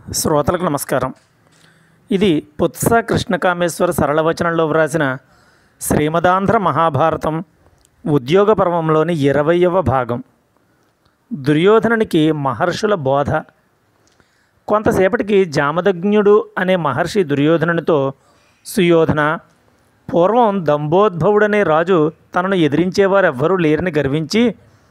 శ్రోతలకు నమస్కారం ఇది పుత్స కృష్ణకామేశ్వర సరళవచనంలో వ్రాసిన శ్రీమదాంధ్ర మహాభారతం ఉద్యోగ పర్వంలోని ఇరవయవ భాగం దుర్యోధనునికి మహర్షుల బోధ కొంతసేపటికి జామదగ్నుడు అనే మహర్షి దుర్యోధనునితో సుయోధన పూర్వం దంభోద్భవుడనే రాజు తనను ఎదిరించేవారు ఎవ్వరూ లేరని గర్వించి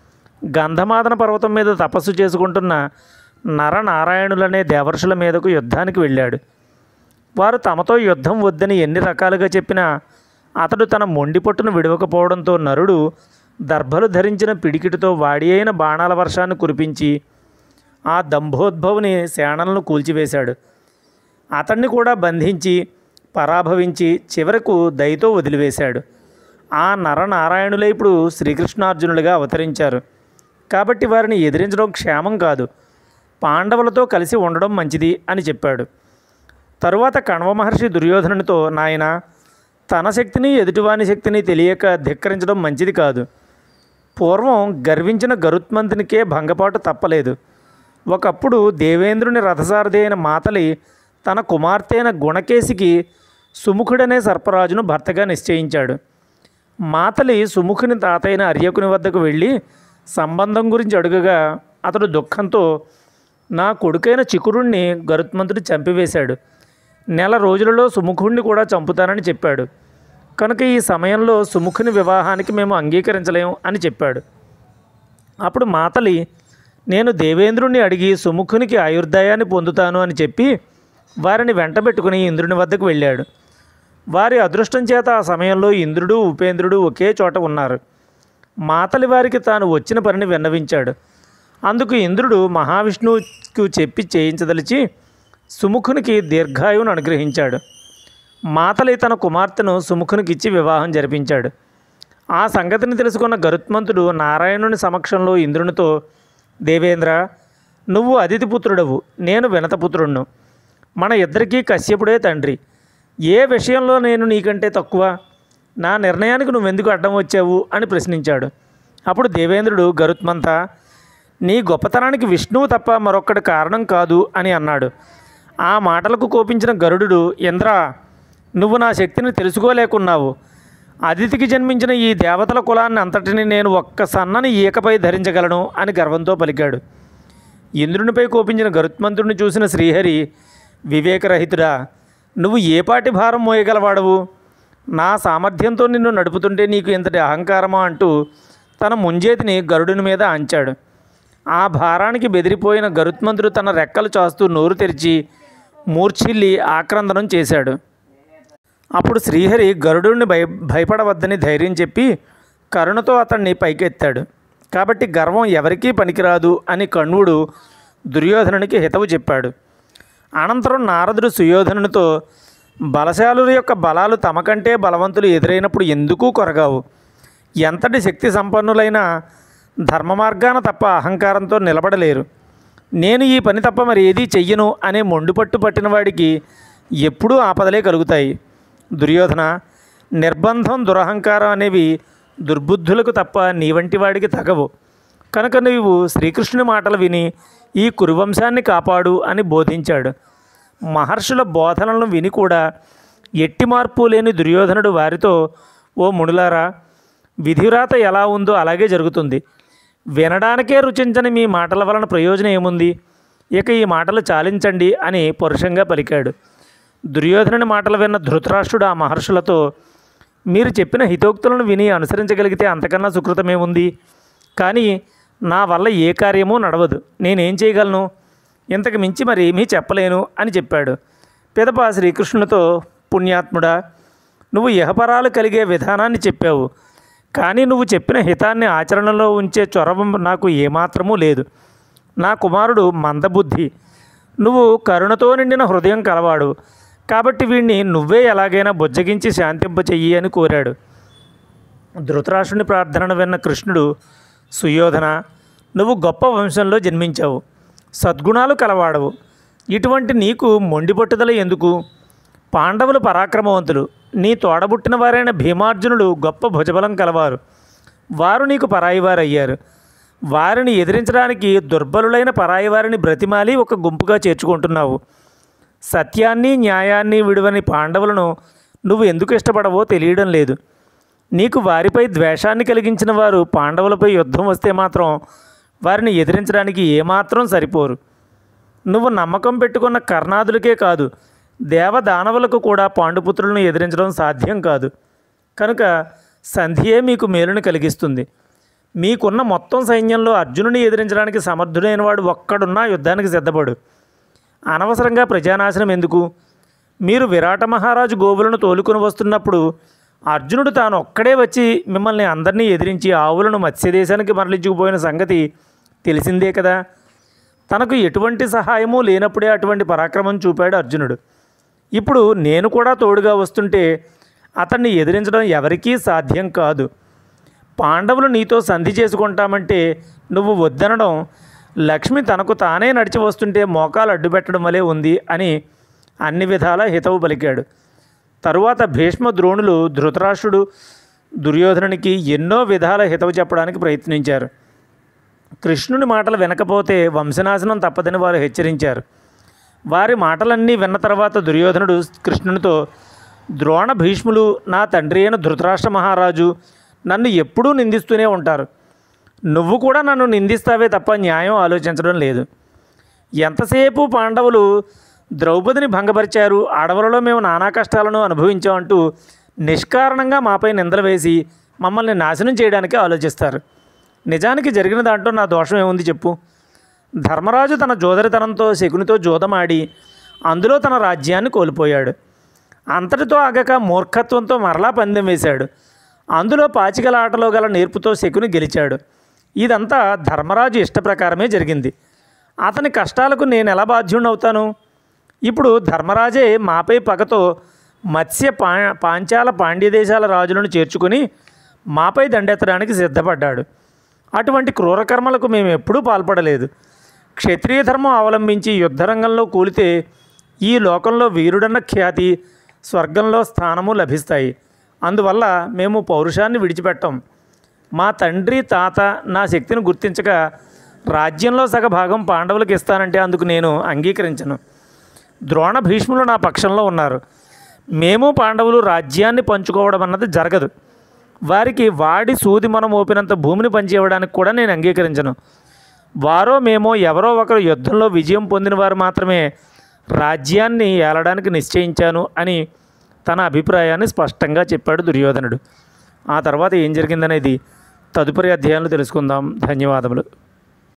గంధమాదన పర్వతం మీద తపస్సు చేసుకుంటున్న నరనారాయణులనే దేవర్షుల మీదకు యుద్ధానికి వెళ్ళాడు వారు తమతో యుద్ధం వద్దని ఎన్ని రకాలుగా చెప్పినా అతడు తన మొండి పట్టును విడవకపోవడంతో నరుడు దర్భలు ధరించిన పిడికిటితో వాడి అయిన బాణాల వర్షాన్ని కురిపించి ఆ దంభోద్భవుని సేనలను కూల్చివేశాడు అతన్ని కూడా బంధించి పరాభవించి చివరకు దయతో వదిలివేశాడు ఆ నరనారాయణులే ఇప్పుడు శ్రీకృష్ణార్జునులుగా అవతరించారు కాబట్టి వారిని ఎదిరించడం క్షేమం కాదు పాండవులతో కలిసి ఉండడం మంచిది అని చెప్పాడు తరువాత కణవ మహర్షి దుర్యోధనునితో నాయన తన శక్తిని ఎదుటివాని శక్తిని తెలియక ధిక్కరించడం మంచిది కాదు పూర్వం గర్వించిన గరుత్మంతునికే భంగపాటు తప్పలేదు ఒకప్పుడు దేవేంద్రుని రథసారథి అయిన మాతలి తన కుమార్తె అయిన గుణకేశికి సుముఖుడనే సర్పరాజును భర్తగా నిశ్చయించాడు మాతలి సుముఖుని తాతైన అర్యకుని వద్దకు వెళ్ళి సంబంధం గురించి అడుగగా అతడు దుఃఖంతో నా కొడుకైన చికురుణ్ణి గరుత్మంతుడు చంపివేశాడు నెల రోజులలో సుముఖుణ్ణి కూడా చంపుతానని చెప్పాడు కనుక ఈ సమయంలో సుముఖుని వివాహానికి మేము అంగీకరించలేము అని చెప్పాడు అప్పుడు మాతలి నేను దేవేంద్రుణ్ణి అడిగి సుముఖునికి ఆయుర్దాయాన్ని పొందుతాను అని చెప్పి వారిని వెంటబెట్టుకుని ఇంద్రుని వద్దకు వెళ్ళాడు వారి అదృష్టం చేత ఆ సమయంలో ఇంద్రుడు ఉపేంద్రుడు ఒకే చోట ఉన్నారు మాతలి వారికి తాను వచ్చిన పనిని విన్నవించాడు అందుకు ఇంద్రుడు మహావిష్ణువుకు చెప్పి చేయించదలిచి సుముఖునికి దీర్ఘాయువును అనుగ్రహించాడు మాతలి తన కుమార్తెను సుముఖునికి ఇచ్చి వివాహం జరిపించాడు ఆ సంగతిని తెలుసుకున్న గరుత్మంతుడు నారాయణుని సమక్షంలో ఇంద్రునితో దేవేంద్ర నువ్వు అతిథిపుత్రుడవు నేను వినతపుత్రుడును మన ఇద్దరికీ కశ్యపుడే తండ్రి ఏ విషయంలో నేను నీకంటే తక్కువ నా నిర్ణయానికి నువ్వెందుకు అడ్డం వచ్చావు అని ప్రశ్నించాడు అప్పుడు దేవేంద్రుడు గరుత్మంత నీ గొప్పతనానికి విష్ణువు తప్ప మరొక్కడి కారణం కాదు అని అన్నాడు ఆ మాటలకు కోపించిన గరుడు ఇంద్ర నువ్వు నా శక్తిని తెలుసుకోలేకున్నావు అతిథికి జన్మించిన ఈ దేవతల కులాన్ని అంతటిని నేను ఒక్క సన్నని ఈకపై ధరించగలను అని గర్వంతో పలికాడు ఇంద్రునిపై కోపించిన గరుత్మంతుడిని చూసిన శ్రీహరి వివేకరహితుడా నువ్వు ఏపాటి భారం మోయగలవాడవు నా సామర్థ్యంతో నిన్ను నడుపుతుంటే నీకు ఇంతటి అహంకారమా అంటూ తన ముంజేతిని గరుడుని మీద అంచాడు ఆ భారానికి బెదిరిపోయిన గరుత్మంతుడు తన రెక్కలు చాస్తూ నోరు తెరిచి మూర్ఛిల్లి ఆక్రందనం చేశాడు అప్పుడు శ్రీహరి గరుడుని భయ భయపడవద్దని ధైర్యం చెప్పి కరుణతో అతన్ని పైకెత్తాడు కాబట్టి గర్వం ఎవరికీ పనికిరాదు అని కణ్వుడు దుర్యోధనునికి హితవు చెప్పాడు అనంతరం నారదుడు సుయోధనునితో బలశాలుల యొక్క బలాలు తమకంటే బలవంతులు ఎదురైనప్పుడు ఎందుకు కొరగావు ఎంతటి శక్తి సంపన్నులైనా ధర్మ మార్గాన తప్ప అహంకారంతో నిలబడలేరు నేను ఈ పని తప్ప మరి ఏదీ చెయ్యను అనే మొండుపట్టు పట్టిన వాడికి ఎప్పుడూ ఆపదలే కలుగుతాయి దుర్యోధన నిర్బంధం దురహంకారం అనేవి దుర్బుద్ధులకు తప్ప నీ వంటి వాడికి తగవు కనుక నీవు శ్రీకృష్ణుని మాటలు విని ఈ కురువంశాన్ని కాపాడు అని బోధించాడు మహర్షుల బోధనలను విని కూడా ఎట్టి మార్పు లేని దుర్యోధనుడు వారితో ఓ మునులారా విధివ్రాత ఎలా ఉందో అలాగే జరుగుతుంది వినడానికే రుచించని మీ మాటల వలన ప్రయోజనం ఏముంది ఇక ఈ మాటలు చాలించండి అని పరుషంగా పలికాడు దుర్యోధనుని మాటలు విన్న ధృతరాష్ట్రుడు ఆ మహర్షులతో మీరు చెప్పిన హితోక్తులను విని అనుసరించగలిగితే అంతకన్నా సుకృతమేముంది కానీ నా వల్ల ఏ కార్యమూ నడవదు నేనేం చేయగలను ఇంతకు మించి మరి ఏమీ చెప్పలేను అని చెప్పాడు పిదప శ్రీకృష్ణునితో పుణ్యాత్ముడా నువ్వు ఇహపరాలు కలిగే విధానాన్ని చెప్పావు కానీ నువ్వు చెప్పిన హితాన్ని ఆచరణలో ఉంచే చొరవ నాకు ఏమాత్రమూ లేదు నా కుమారుడు మందబుద్ధి నువ్వు కరుణతో నిండిన హృదయం కలవాడు కాబట్టి వీడిని నువ్వే ఎలాగైనా బుజ్జగించి శాంతింపచెయ్యి అని కోరాడు ధృతరాష్ట్రుని ప్రార్థనను విన్న కృష్ణుడు సుయోధన నువ్వు గొప్ప వంశంలో జన్మించావు సద్గుణాలు కలవాడవు ఇటువంటి నీకు మొండి పట్టుదల ఎందుకు పాండవులు పరాక్రమవంతులు నీ తోడబుట్టిన వారైన భీమార్జునుడు గొప్ప భుజబలం కలవారు వారు నీకు పరాయివారయ్యారు వారిని ఎదిరించడానికి దుర్బలులైన పరాయి వారిని బ్రతిమాలి ఒక గుంపుగా చేర్చుకుంటున్నావు సత్యాన్ని న్యాయాన్ని విడువని పాండవులను నువ్వు ఎందుకు ఇష్టపడవో తెలియడం లేదు నీకు వారిపై ద్వేషాన్ని కలిగించిన వారు పాండవులపై యుద్ధం వస్తే మాత్రం వారిని ఎదిరించడానికి ఏమాత్రం సరిపోరు నువ్వు నమ్మకం పెట్టుకున్న కర్ణాదులకే కాదు దేవదానవులకు కూడా పాండుపుత్రులను ఎదిరించడం సాధ్యం కాదు కనుక సంధియే మీకు మేలును కలిగిస్తుంది మీకున్న మొత్తం సైన్యంలో అర్జునుని ఎదిరించడానికి సమర్థుడైన వాడు ఒక్కడున్నా యుద్ధానికి సిద్ధపడు అనవసరంగా ప్రజానాశనం ఎందుకు మీరు విరాట మహారాజు గోవులను తోలుకొని వస్తున్నప్పుడు అర్జునుడు తాను ఒక్కడే వచ్చి మిమ్మల్ని అందరినీ ఎదిరించి ఆవులను మత్స్యదేశానికి మరలించుకుపోయిన సంగతి తెలిసిందే కదా తనకు ఎటువంటి సహాయము లేనప్పుడే అటువంటి పరాక్రమం చూపాడు అర్జునుడు ఇప్పుడు నేను కూడా తోడుగా వస్తుంటే అతన్ని ఎదిరించడం ఎవరికీ సాధ్యం కాదు పాండవులు నీతో సంధి చేసుకుంటామంటే నువ్వు వద్దనడం లక్ష్మి తనకు తానే నడిచి వస్తుంటే మోకాలు అడ్డుపెట్టడం వలె ఉంది అని అన్ని విధాల హితవు పలికాడు తరువాత భీష్మ ద్రోణులు ధృతరాష్ట్రుడు దుర్యోధనునికి ఎన్నో విధాల హితవు చెప్పడానికి ప్రయత్నించారు కృష్ణుని మాటలు వినకపోతే వంశనాశనం తప్పదని వారు హెచ్చరించారు వారి మాటలన్నీ విన్న తర్వాత దుర్యోధనుడు కృష్ణునితో ద్రోణ భీష్ములు నా తండ్రి అయిన ధృతరాష్ట్ర మహారాజు నన్ను ఎప్పుడూ నిందిస్తూనే ఉంటారు నువ్వు కూడా నన్ను నిందిస్తావే తప్ప న్యాయం ఆలోచించడం లేదు ఎంతసేపు పాండవులు ద్రౌపదిని భంగపరిచారు ఆడవలలో మేము నానా కష్టాలను అనుభవించామంటూ నిష్కారణంగా మాపై నిందలు వేసి మమ్మల్ని నాశనం చేయడానికి ఆలోచిస్తారు నిజానికి జరిగిన దాంట్లో నా దోషం ఏముంది చెప్పు ధర్మరాజు తన జోదరితనంతో శకునితో జోదమాడి అందులో తన రాజ్యాన్ని కోల్పోయాడు అంతటితో ఆగక మూర్ఖత్వంతో మరలా పందెం వేశాడు అందులో పాచికల ఆటలో గల నేర్పుతో శకుని గెలిచాడు ఇదంతా ధర్మరాజు ఇష్ట ప్రకారమే జరిగింది అతని కష్టాలకు నేను ఎలా బాధ్యుణ్ణవుతాను ఇప్పుడు ధర్మరాజే మాపై పగతో మత్స్య పా పాంచాల పాండ్య దేశాల రాజులను చేర్చుకుని మాపై దండెత్తడానికి సిద్ధపడ్డాడు అటువంటి క్రూరకర్మలకు మేము ఎప్పుడూ పాల్పడలేదు క్షత్రియ ధర్మం అవలంబించి యుద్ధరంగంలో కూలితే ఈ లోకంలో వీరుడన్న ఖ్యాతి స్వర్గంలో స్థానము లభిస్తాయి అందువల్ల మేము పౌరుషాన్ని విడిచిపెట్టాం మా తండ్రి తాత నా శక్తిని గుర్తించక రాజ్యంలో సగ భాగం పాండవులకు ఇస్తానంటే అందుకు నేను అంగీకరించను ద్రోణ భీష్ములు నా పక్షంలో ఉన్నారు మేము పాండవులు రాజ్యాన్ని పంచుకోవడం అన్నది జరగదు వారికి వాడి సూది మనం మోపినంత భూమిని పంచివ్వడానికి కూడా నేను అంగీకరించను వారో మేమో ఎవరో ఒకరు యుద్ధంలో విజయం పొందిన వారు మాత్రమే రాజ్యాన్ని ఏలడానికి నిశ్చయించాను అని తన అభిప్రాయాన్ని స్పష్టంగా చెప్పాడు దుర్యోధనుడు ఆ తర్వాత ఏం జరిగిందనేది తదుపరి అధ్యాయంలో తెలుసుకుందాం ధన్యవాదములు